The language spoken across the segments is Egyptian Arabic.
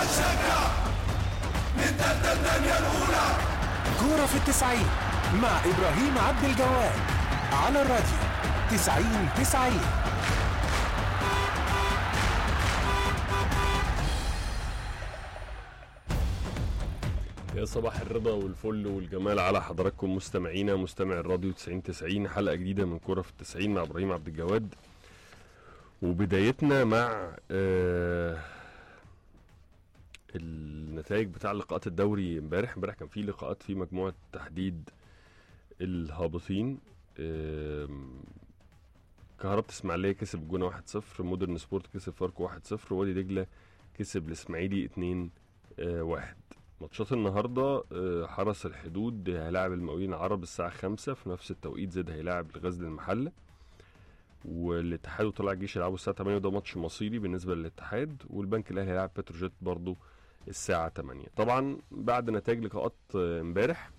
كورة في التسعين مع إبراهيم عبد الجواد على الراديو تسعين تسعين يا صباح الرضا والفل والجمال على حضراتكم مستمعينا مستمع الراديو 90 90 حلقة جديدة من كورة في التسعين مع إبراهيم عبد الجواد وبدايتنا مع آه النتائج بتاع لقاءات الدوري امبارح امبارح كان في لقاءات في مجموعة تحديد الهابطين آم، كهربة اسماعيلية كسب الجونة 1-0 مودرن سبورت كسب فاركو 1-0 وادي دجلة كسب الاسماعيلي 2 آه، واحد ماتشات النهارده آه، حرس الحدود هيلاعب المقاولين العرب الساعة 5 في نفس التوقيت زد هيلاعب الغزل المحلة والاتحاد وطلع الجيش يلعبوا الساعة 8 وده ماتش مصيري بالنسبة للاتحاد والبنك الأهلي هيلاعب بتروجيت برضو الساعة 8 طبعا بعد نتائج لقاءات آه، امبارح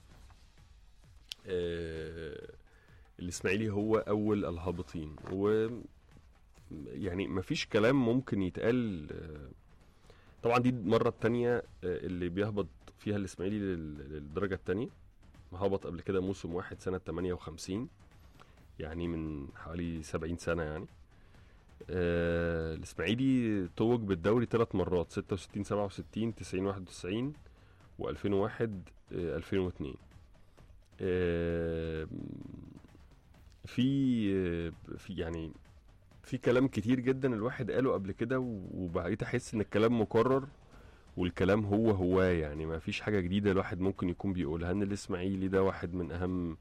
آه، الإسماعيلي هو أول الهابطين و يعني مفيش كلام ممكن يتقال آه، طبعا دي المرة التانية آه، اللي بيهبط فيها الإسماعيلي لل- للدرجة التانية هبط قبل كده موسم واحد سنة 58 يعني من حوالي 70 سنة يعني آه الإسماعيلي توج بالدوري ثلاث مرات 66 67 90 91 و2001 آه 2002 آه في آه في يعني في كلام كتير جدا الواحد قاله قبل كده وبقيت احس ان الكلام مكرر والكلام هو هو يعني ما فيش حاجه جديده الواحد ممكن يكون بيقولها ان الاسماعيلي ده واحد من اهم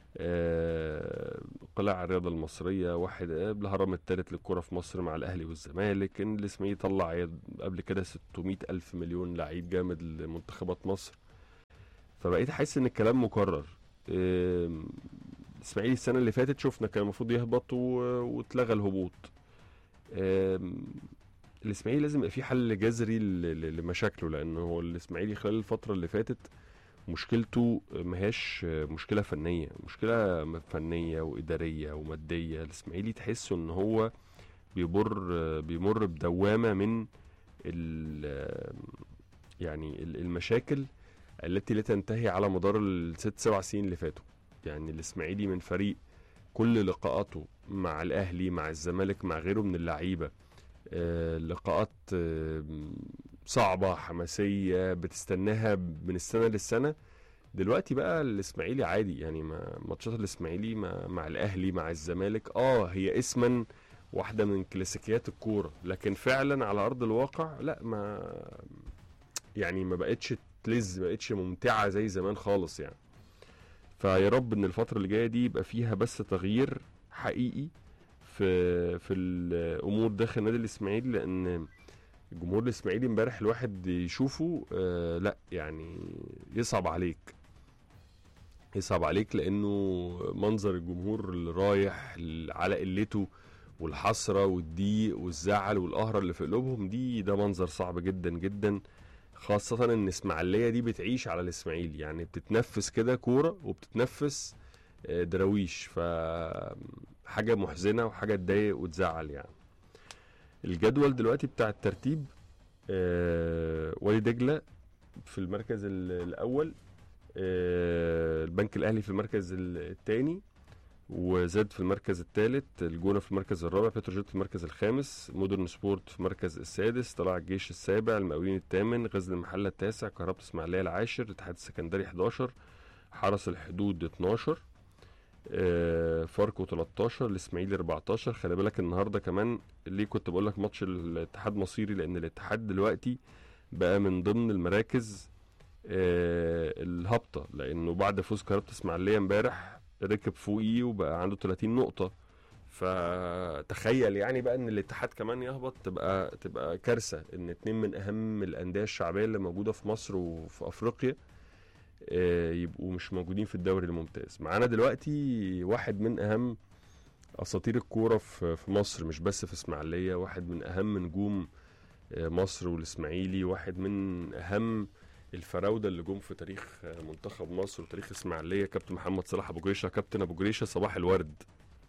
آه، قلاع الرياضه المصريه واحد آه، الهرم الثالث للكره في مصر مع الاهلي والزمالك ان الاسماعيلي طلع قبل كده 600 الف مليون لعيب جامد لمنتخبات مصر فبقيت احس ان الكلام مكرر آم، الاسماعيلي السنه اللي فاتت شفنا كان المفروض يهبط و- واتلغى الهبوط آم، الاسماعيلي لازم يبقى في حل جذري ل- ل- لمشاكله لان هو الاسماعيلي خلال الفتره اللي فاتت مشكلته مهاش مشكله فنيه مشكله فنيه واداريه وماديه الاسماعيلي تحسه ان هو بيمر بيمر بدوامه من ال- يعني ال- المشاكل التي لا تنتهي على مدار الست سبع سنين اللي فاتوا يعني الاسماعيلي من فريق كل لقاءاته مع الاهلي مع الزمالك مع غيره من اللعيبه آه، لقاءات آه، صعبه حماسيه بتستناها من السنه للسنه دلوقتي بقى الاسماعيلي عادي يعني ما ماتشات الاسماعيلي مع, مع الاهلي مع الزمالك اه هي اسما واحده من كلاسيكيات الكوره لكن فعلا على ارض الواقع لا ما يعني ما بقتش تلز ما بقتش ممتعه زي زمان خالص يعني فيا رب ان الفتره اللي جايه دي يبقى فيها بس تغيير حقيقي في في الامور داخل النادي الاسماعيلي لان الجمهور الاسماعيلي امبارح الواحد يشوفه آه لا يعني يصعب عليك يصعب عليك لانه منظر الجمهور اللي رايح على قلته والحسره والضيق والزعل والقهره اللي في قلوبهم دي ده منظر صعب جدا جدا خاصة ان اسماعيلية دي بتعيش على الاسماعيلي يعني بتتنفس كده كورة وبتتنفس آه، دراويش ف حاجة محزنة وحاجة تضايق وتزعل يعني الجدول دلوقتي بتاع الترتيب آه، وادي دجلة في المركز ال- الأول آه، البنك الأهلي في المركز الثاني وزاد في المركز الثالث الجونة في المركز الرابع بتروجيت في المركز الخامس مودرن سبورت في المركز السادس طلائع الجيش السابع المقاولين الثامن غزل المحلة التاسع كهرباء اسماعيلية العاشر الاتحاد السكندري 11 حرس الحدود 12 آه، فاركو 13 الاسماعيلي 14 خلي بالك النهارده كمان ليه كنت بقول لك ماتش الاتحاد مصيري لان الاتحاد دلوقتي بقى من ضمن المراكز آه، الهابطه لانه بعد فوز كهرباء اسماعيليه امبارح ركب فوقيه وبقى عنده 30 نقطه فتخيل يعني بقى ان الاتحاد كمان يهبط تبقى تبقى كارثه ان اتنين من اهم الانديه الشعبيه اللي موجوده في مصر وفي افريقيا آه، يبقوا مش موجودين في الدوري الممتاز معانا دلوقتي واحد من اهم اساطير الكوره في في مصر مش بس في اسماعيليه واحد من اهم نجوم آه، مصر والاسماعيلي واحد من اهم الفراوده اللي جم في تاريخ آه، منتخب مصر وتاريخ اسماعيليه كابتن محمد صلاح ابو جريشه كابتن ابو جريشه صباح الورد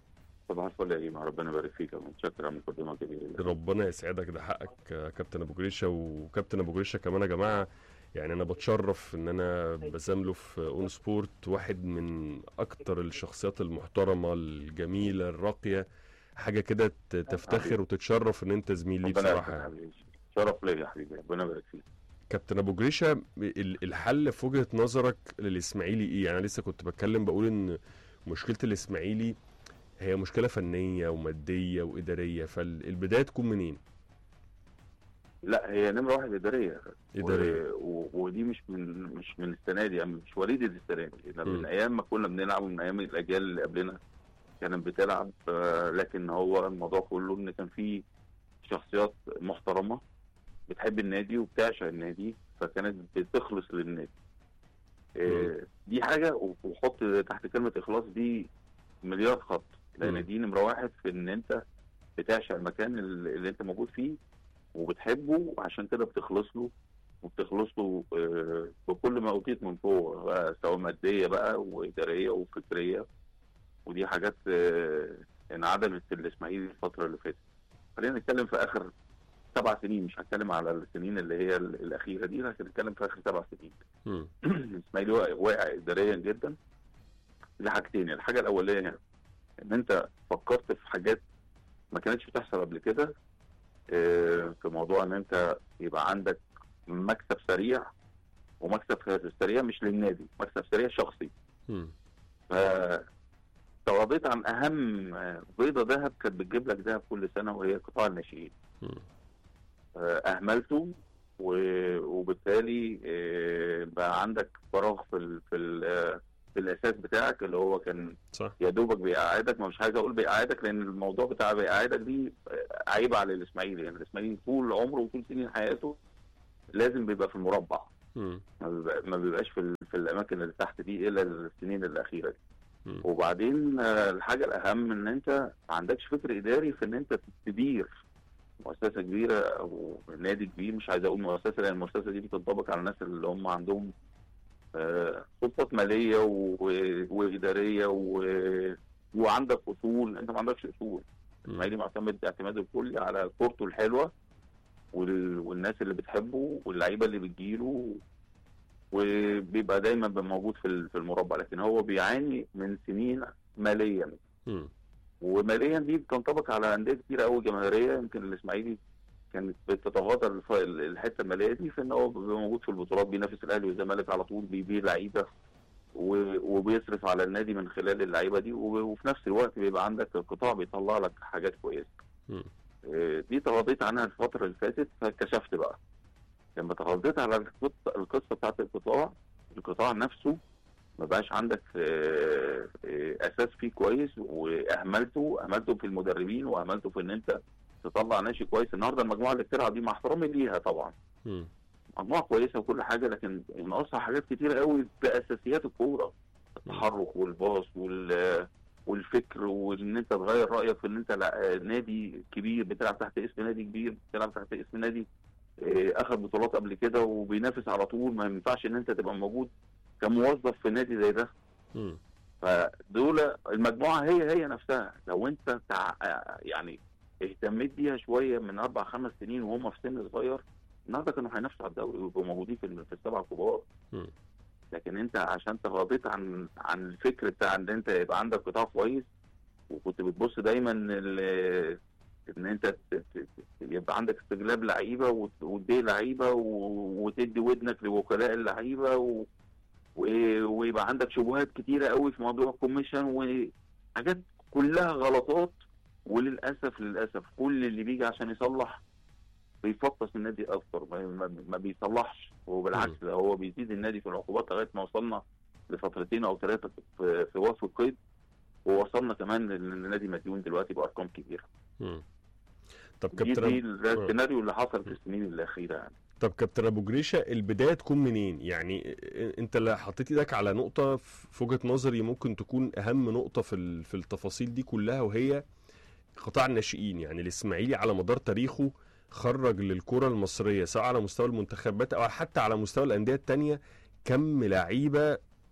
صباح الفل يا ايمن ربنا يبارك فيك متشكر على المقدمه الجميله ربنا يسعدك ده حقك يا كابتن ابو جريشه وكابتن ابو جريشه كمان يا جماعه يعني انا بتشرف ان انا بزامله في اون سبورت واحد من اكتر الشخصيات المحترمه الجميله الراقيه حاجه كده ت- تفتخر وتتشرف ان انت زميل ليه ربنا بصراحه يبارك يعني. فيك. شرف ليا يا حبيبي ربنا يبارك فيك كابتن ابو جريشه ال- الحل في وجهه نظرك للاسماعيلي ايه يعني انا لسه كنت بتكلم بقول ان مشكله الاسماعيلي هي مشكله فنيه وماديه واداريه فالبدايه تكون منين لا هي نمره واحد اداريه اداريه و... و... ودي مش من مش من السنه دي يعني مش وليده السنه دي ده مم. من ايام ما كنا بنلعب ومن ايام الاجيال اللي قبلنا كانت بتلعب آه، لكن هو الموضوع كله ان كان في شخصيات محترمه بتحب النادي وبتعشق النادي فكانت بتخلص للنادي آه، دي حاجه و- وحط تحت كلمه اخلاص دي مليار خط مم. لان دي نمره واحد في ان انت بتعشق المكان اللي اللي انت موجود فيه وبتحبه عشان كده بتخلص له وبتخلص له آه، بكل ما اوتيت من قوه بقى سواء ماديه بقى واداريه وفكريه ودي حاجات آه، انعدمت في الاسماعيلي الفتره اللي فاتت خلينا نتكلم في اخر سبع سنين مش هتكلم على السنين اللي هي ال- الاخيره دي لكن نتكلم في اخر سبع سنين مم. الاسماعيلي واقع- واقع اداريا جدا لحاجتين الحاجه الاولانيه ان انت فكرت في حاجات ما كانتش بتحصل قبل كده آه، في موضوع ان انت يبقى عندك مكسب سريع ومكسب سريع مش للنادي مكسب سريع شخصي مم. فتغاضيت عن اهم آه، بيضه ذهب كانت بتجيب لك ذهب كل سنه وهي قطاع الناشئين مم. آه، اهملته و- وبالتالي آه، بقى عندك فراغ في ال في ال آه، في الاساس بتاعك اللي هو كان صح يا دوبك بيقعدك ما مش عايز اقول بيقعدك لان الموضوع بتاع بيقعدك دي آه، عيب على الاسماعيلي يعني الاسماعيلي طول عمره وطول سنين حياته لازم بيبقى في المربع مم. ما بيبقى- ما بيبقاش في ال- في الاماكن اللي تحت دي الا السنين الاخيره دي مم. وبعدين آه، الحاجه الاهم ان انت ما عندكش فكر اداري في ان انت تدير مؤسسه كبيره او نادي كبير مش عايز اقول مؤسسه لان المؤسسه دي بتنطبق على الناس اللي هم عندهم آه، سلطات ماليه و- واداريه و- وعندك اصول انت ما عندكش اصول مم. الاسماعيلي معتمد اعتماد الكلي على كورته الحلوه وال... والناس اللي بتحبه واللعيبه اللي بتجيله وبيبقى دايما بيبقى موجود في ال- في المربع لكن هو بيعاني من سنين ماليا مم. وماليا دي بتنطبق على انديه كتيره قوي جماهيريه يمكن الاسماعيلي كانت بتتغاضى الف- الحته الماليه دي في ان هو بيبقى موجود في البطولات بينافس الاهلي والزمالك على طول بيبيع لعيبه و- وبيصرف على النادي من خلال اللعيبه دي و- وفي نفس الوقت بيبقى عندك القطاع بيطلع لك حاجات كويسه مم. آه، دي تغاضيت عنها الفتره اللي فاتت فكشفت بقى لما تغاضيت على القصه القصه بتاعت القطاع القطاع نفسه ما بقاش عندك آه، آه، اساس فيه كويس واهملته اهملته في المدربين واهملته في ان انت تطلع ناشئ كويس النهارده المجموعه اللي بتلعب دي مع احترامي ليها طبعا مم. مجموعه كويسه وكل حاجه لكن ناقصها حاجات كتيره قوي باساسيات الكوره التحرك والباص وال والفكر وان انت تغير رايك في ان انت لا- نادي كبير بتلعب تحت اسم نادي كبير بتلعب تحت اسم نادي آه، اخذ بطولات قبل كده وبينافس على طول ما ينفعش ان انت تبقى موجود كموظف في نادي زي ده مم. فدول المجموعه هي هي نفسها لو انت تع... يعني اهتميت بيها شويه من اربع خمس سنين وهم في سن صغير النهارده كانوا هينافسوا على الدوري ويبقوا موجودين في في السبعه الكبار مم. لكن انت عشان تغاضيت عن عن الفكر بتاع ان انت يبقى عندك قطاع كويس وكنت بتبص دايما ال- ان انت ت- ت- ت- يبقى عندك استجلاب لعيبه وت- وتدي لعيبه و- وتدي ودنك لوكلاء اللعيبه و... و- ويبقى عندك شبهات كتيره قوي في موضوع الكوميشن وحاجات كلها غلطات وللاسف للاسف كل اللي بيجي عشان يصلح بيفطس النادي اكتر ما, ما, ما بيصلحش وبالعكس ده هو بيزيد النادي في العقوبات لغايه ما وصلنا لفترتين او ثلاثه في, في وصف القيد ووصلنا كمان ان النادي مديون دلوقتي بارقام كبيره مم. طب دي, كابتن دي أبو... ده السيناريو اللي حصل في السنين الاخيره يعني طب كابتن ابو جريشه البدايه تكون منين يعني انت اللي حطيت ايدك على نقطه في وجهه نظري ممكن تكون اهم نقطه في ال- في التفاصيل دي كلها وهي قطاع الناشئين يعني الاسماعيلي على مدار تاريخه خرج للكره المصريه سواء على مستوى المنتخبات او حتى على مستوى الانديه التانية كم لعيبه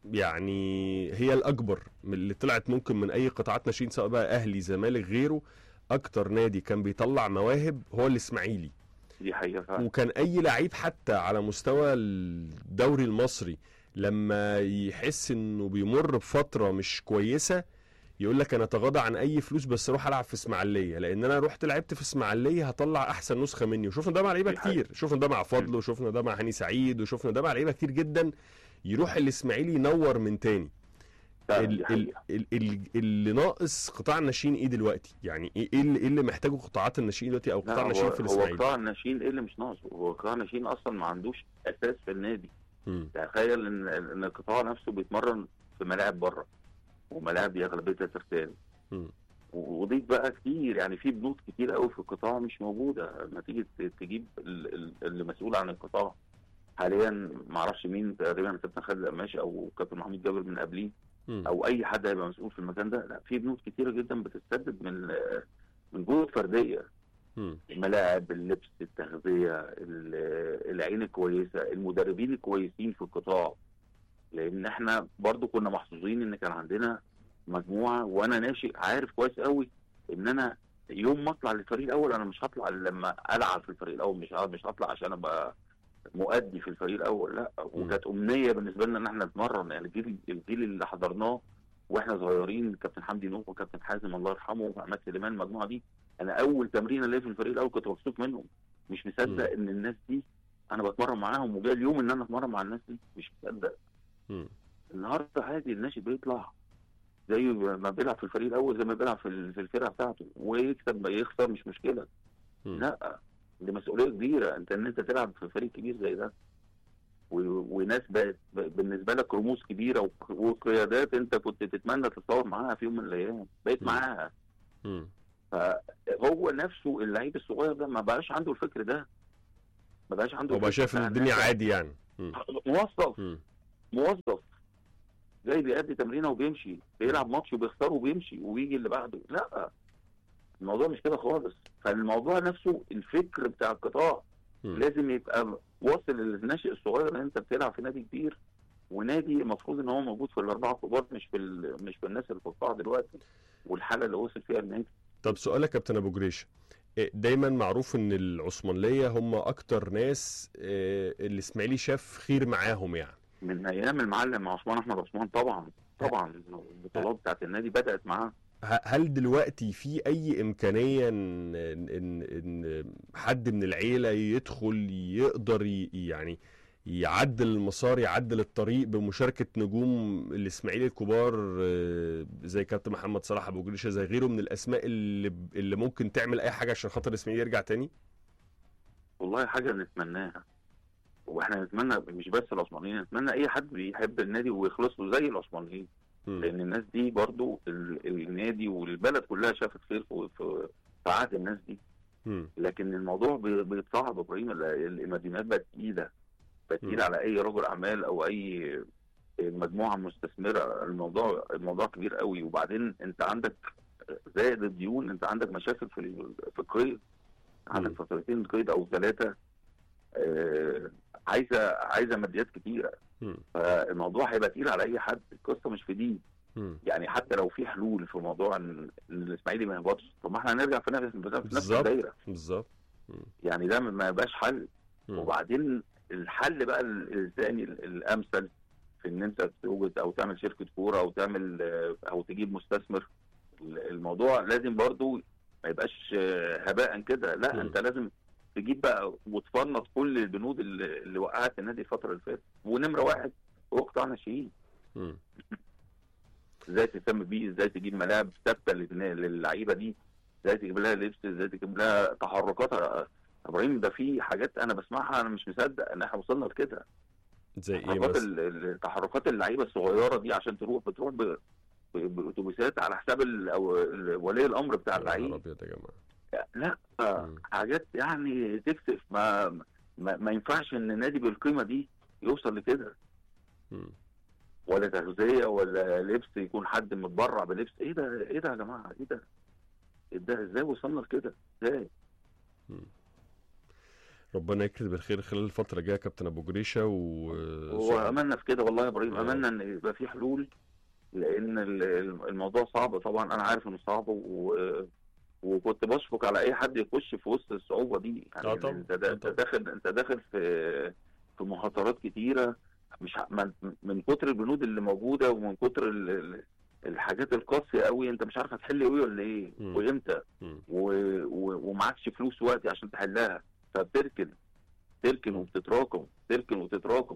يعني هي الاكبر من اللي طلعت ممكن من اي قطاعات ناشئين سواء بقى اهلي زمالك غيره اكتر نادي كان بيطلع مواهب هو الاسماعيلي دي حقيقه فعلا وكان اي لعيب حتى على مستوى الدوري المصري لما يحس انه بيمر بفتره مش كويسه يقول لك انا اتغاضى عن اي فلوس بس اروح العب في اسماعيليه لان انا رحت لعبت في اسماعيليه هطلع احسن نسخه مني وشفنا ده مع لعيبه دي حقيقة. كتير شفنا ده مع فضل وشفنا ده مع هاني سعيد وشفنا ده مع لعيبه كتير جدا يروح الاسماعيلي ينور من تاني فعلا دي ال ال حقيقه ال ال اللي ناقص قطاع الناشئين ايه دلوقتي يعني ايه إيه اللي, إيه اللي محتاجه قطاعات الناشئين دلوقتي او لا قطاع هو, الناشئين في هو الاسماعيلي قطاع الناشئين ايه اللي مش ناقصه هو قطاع الناشئين اصلا ما عندوش اساس في النادي مم. تخيل ان ان القطاع نفسه بيتمرن في ملاعب بره وملاعب دي اغلبيتها ترتان مم. وضيف بقى كتير يعني في بنود كتير قوي في القطاع مش موجوده لما تيجي ت- تجيب ال- ال- اللي مسؤول عن القطاع حاليا ما اعرفش مين تقريبا كابتن خالد قماش او كابتن محمود جابر من قبليه مم. او اي حد هيبقى مسؤول في المكان ده لا في بنود كتيره جدا بتتسدد من من جهود فرديه مم. الملاعب اللبس التغذيه ال- العين الكويسه المدربين الكويسين في القطاع لان احنا برضو كنا محظوظين ان كان عندنا مجموعه وانا ناشئ عارف كويس قوي ان انا يوم ما اطلع للفريق الاول انا مش هطلع إلا لما العب في الفريق الاول مش مش هطلع عشان ابقى مؤدي في الفريق الاول لا وكانت امنيه بالنسبه لنا ان احنا نتمرن يعني الجيل الجيل اللي حضرناه واحنا صغيرين كابتن حمدي نوح وكابتن حازم الله يرحمه وعماد سليمان المجموعه دي انا اول تمرين ليا في الفريق الاول كنت مبسوط منهم مش مصدق ان الناس دي انا بتمرن معاهم وجاي اليوم ان انا اتمرن مع الناس دي مش مصدق مم. النهارده عادي الناشئ بيطلع زي ما بيلعب في الفريق الاول زي ما بيلعب في ال- في الفرقه بتاعته ويكسب يخسر مش مشكله مم. لا دي مسؤوليه كبيره انت ان انت تلعب في فريق كبير زي ده و- وناس بقت ب- بالنسبه لك رموز كبيره وق- وقيادات انت كنت تتمنى تتصور معاها في يوم من الايام بقيت م. معاها مم. فهو نفسه اللعيب الصغير ده ما بقاش عنده الفكر ده ما بقاش عنده هو بقى الفكر شايف ان بتاع الدنيا الناس. عادي يعني مم. موظف مم. موظف جاي بيأدي تمرينه وبيمشي بيلعب ماتش وبيخسره وبيمشي ويجي اللي بعده لا الموضوع مش كده خالص فالموضوع نفسه الفكر بتاع القطاع مم. لازم يبقى واصل للناشئ الصغير ان انت بتلعب في نادي كبير ونادي المفروض ان هو موجود في الاربعه كبار مش في ال- مش في الناس اللي في القطاع دلوقتي والحاله اللي وصل فيها النادي طب سؤالك يا كابتن ابو جريشه إيه، دايما معروف ان العثمانليه هم اكتر ناس آه، الاسماعيلي شاف خير معاهم يعني من ايام المعلم عثمان احمد عثمان طبعا طبعا البطولات بتاعت النادي بدات معاه ه- هل دلوقتي في اي امكانيه ان ان ان حد من العيله يدخل يقدر ي- يعني يعدل المسار يعدل الطريق بمشاركه نجوم الاسماعيلي الكبار آه، زي كابتن محمد صلاح ابو جريشه زي غيره من الاسماء اللي اللي ممكن تعمل اي حاجه عشان خاطر الاسماعيلي يرجع تاني والله حاجه نتمناها واحنا نتمنى مش بس العثمانيين نتمنى اي حد بيحب النادي ويخلص له زي العثمانيين مم. لان الناس دي برضو ال- النادي والبلد كلها شافت خير في في في عهد الناس دي مم. لكن الموضوع بي- بيتصعب يا ابراهيم ال- المديونات بقت تقيله بقت مم. تقيله على اي رجل اعمال او اي مجموعه مستثمره الموضوع الموضوع كبير قوي وبعدين انت عندك زائد الديون انت عندك مشاكل في ال- في القيد عندك مم. فترتين قيد او ثلاثه آه، عايزه عايزه ماديات كتيره مم. فالموضوع هيبقى تقيل على اي حد القصه مش في دي مم. يعني حتى لو في حلول في موضوع ان إن الاسماعيلي ما يهبطش طب ما احنا هنرجع في نفس في نفس بالظبط. الدايره بالظبط يعني ده ما يبقاش حل مم. وبعدين الحل بقى ال- الثاني ال- الامثل في ان انت توجد او تعمل شركه كوره او تعمل آه، او تجيب مستثمر ال- الموضوع لازم برضو ما يبقاش آه، هباء كده لا مم. انت لازم تجيب بقى وتفنط كل البنود اللي, اللي وقعت النادي الفتره اللي فاتت ونمره واحد هو قطاع ناشئين مم. ازاي تهتم بيه ازاي تجيب ملاعب ثابته للنا- للعيبه دي ازاي تجيب لها لبس ازاي تجيب لها تحركات يا ابراهيم ده في حاجات انا بسمعها انا مش مصدق ان احنا وصلنا لكده زي ايه تحركات مثلا ال- ال- تحركات اللعيبه الصغيره دي عشان تروح بتروح ب- ب- باتوبيسات على حساب ال- أو ال- ولي الامر بتاع يا نهار اللعيب ابيض يا جماعه لا مم. حاجات يعني تكسف ما ما, ما ينفعش ان نادي بالقيمه دي يوصل لكده مم. ولا تغذيه ولا لبس يكون حد متبرع بلبس ايه ده ايه ده يا جماعه ايه ده ده ازاي وصلنا لكده ازاي ربنا يكتب الخير خلال الفتره الجايه يا كابتن ابو جريشه و واملنا في كده والله يا ابراهيم آه. املنا ان يبقى في حلول لان ال- ال- الموضوع صعب طبعا انا عارف انه صعب و... وكنت بشفق على اي حد يخش في وسط الصعوبه دي يعني آه طبعا، انت, دا... آه انت طبعا. داخل انت داخل في في مخاطرات كتيره مش ه- من... من كتر البنود اللي موجوده ومن كتر ال... ال- الحاجات القاسيه قوي انت مش عارف هتحل ايه ولا ايه مم. وامتى مم. و... و... ومعكش فلوس وقت عشان تحلها فبتركن تركن وبتتراكم تركن وتتراكم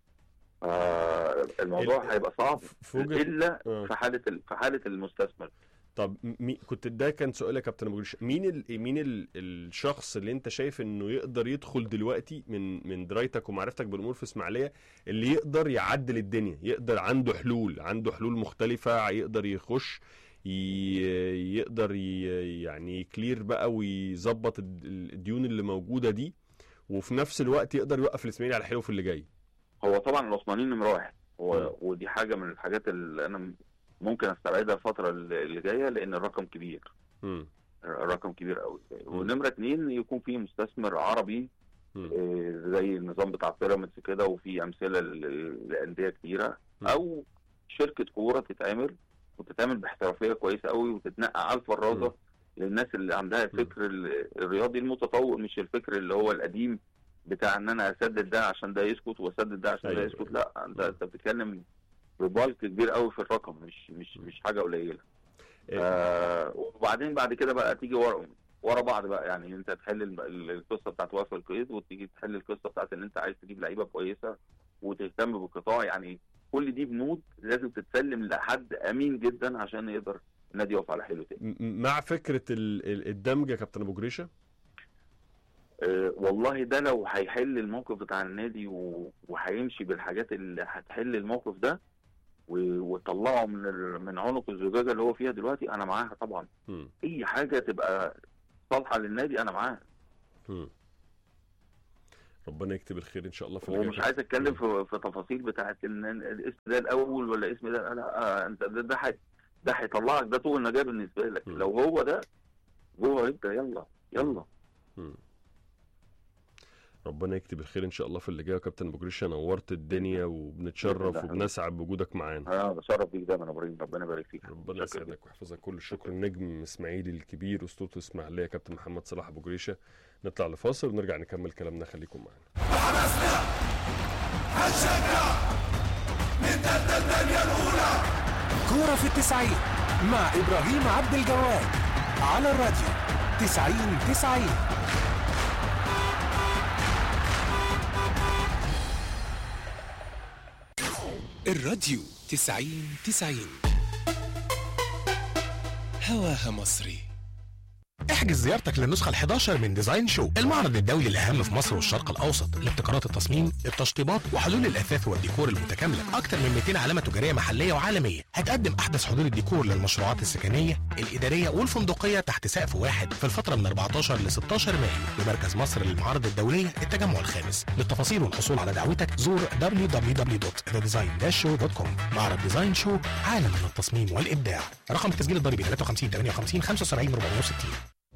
آه الموضوع ال- هيبقى صعب في وجهه الا آه. في حاله ال... في حاله المستثمر طب مي... كنت ده كان سؤال يا كابتن ابو جريشه مين ال... مين ال... الشخص اللي انت شايف انه يقدر يدخل دلوقتي من من درايتك ومعرفتك بالامور في اسماعيليه اللي يقدر يعدل الدنيا يقدر عنده حلول عنده حلول مختلفه يقدر يخش ي... يقدر ي... يعني كلير بقى ويظبط الد- الديون اللي موجوده دي وفي نفس الوقت يقدر يوقف الاسماعيلي على حلو في اللي جاي هو طبعا العثمانيين نمره واحد مم. هو ودي حاجه من الحاجات اللي انا ممكن استبعدها الفتره اللي اللي جايه لان الرقم كبير مم. الرقم كبير قوي ونمره اتنين يكون في مستثمر عربي مم. آه، زي النظام بتاع بيراميدز كده وفي امثله ل- لانديه كتيره مم. او شركه كوره تتعمل وتتعمل باحترافيه كويسه قوي وتتنقى على الفرازه للناس اللي عندها الفكر ال- الرياضي المتطور مش الفكر اللي هو القديم بتاع ان انا اسدد ده عشان ده يسكت واسدد ده عشان ده أيوة. يسكت لا انت مم. انت بتتكلم ببالك كبير قوي في الرقم مش مش مش حاجه قليله إيه. آه وبعدين بعد كده بقى تيجي ورا ورا بعض بقى يعني انت تحل ال- ال- القصه بتاعت وقف القيد وتيجي تحل القصه بتاعت ان انت عايز تجيب لعيبه كويسه وتهتم بالقطاع يعني كل دي بنود لازم تتسلم لحد امين جدا عشان يقدر النادي يقف على حيله تاني م- مع فكره ال... ال- الدمج يا كابتن ابو جريشه أه والله ده لو هيحل الموقف بتاع النادي و- وهيمشي بالحاجات اللي هتحل الموقف ده و- وتطلعه من ال- من عنق الزجاجه اللي هو فيها دلوقتي انا معاها طبعا مم. اي حاجه تبقى صالحه للنادي انا معاها مم. ربنا يكتب الخير ان شاء الله في اللي جاي ومش يا عايز كابتن. اتكلم في في تفاصيل بتاعت ان الاسم ده الاول ولا الاسم ده لا آه، انت ده ده هي- ده هيطلعك ده طول النجاه بالنسبه لك م. لو هو ده جوه يبدا يلا يلا مم. ربنا يكتب الخير ان شاء الله في اللي جاي يا كابتن ابو جريشه نورت الدنيا وبنتشرف بإذن الله. وبنسعد بوجودك معانا انا بشرف بيك دايما يا ابراهيم ربنا يبارك فيك ربنا شكراً يسعدك ويحفظك كل الشكر النجم اسماعيلي الكبير اسطوره اسماعيليه كابتن محمد صلاح ابو جريشه نطلع لفاصل ونرجع نكمل كلامنا خليكم معانا كورة في التسعين مع إبراهيم عبد الجواد على الراديو تسعين تسعين الراديو تسعين تسعين هواها مصري احجز زيارتك للنسخة ال11 من ديزاين شو المعرض الدولي الأهم في مصر والشرق الأوسط لابتكارات التصميم التشطيبات وحلول الأثاث والديكور المتكاملة أكثر من 200 علامة تجارية محلية وعالمية هتقدم أحدث حلول الديكور للمشروعات السكنية الإدارية والفندقية تحت سقف واحد في الفترة من 14 ل 16 مايو بمركز مصر للمعارض الدولية التجمع الخامس للتفاصيل والحصول على دعوتك زور www.thedesign-show.com معرض ديزاين شو عالم من التصميم والإبداع رقم التسجيل الضريبي 53 58 75 460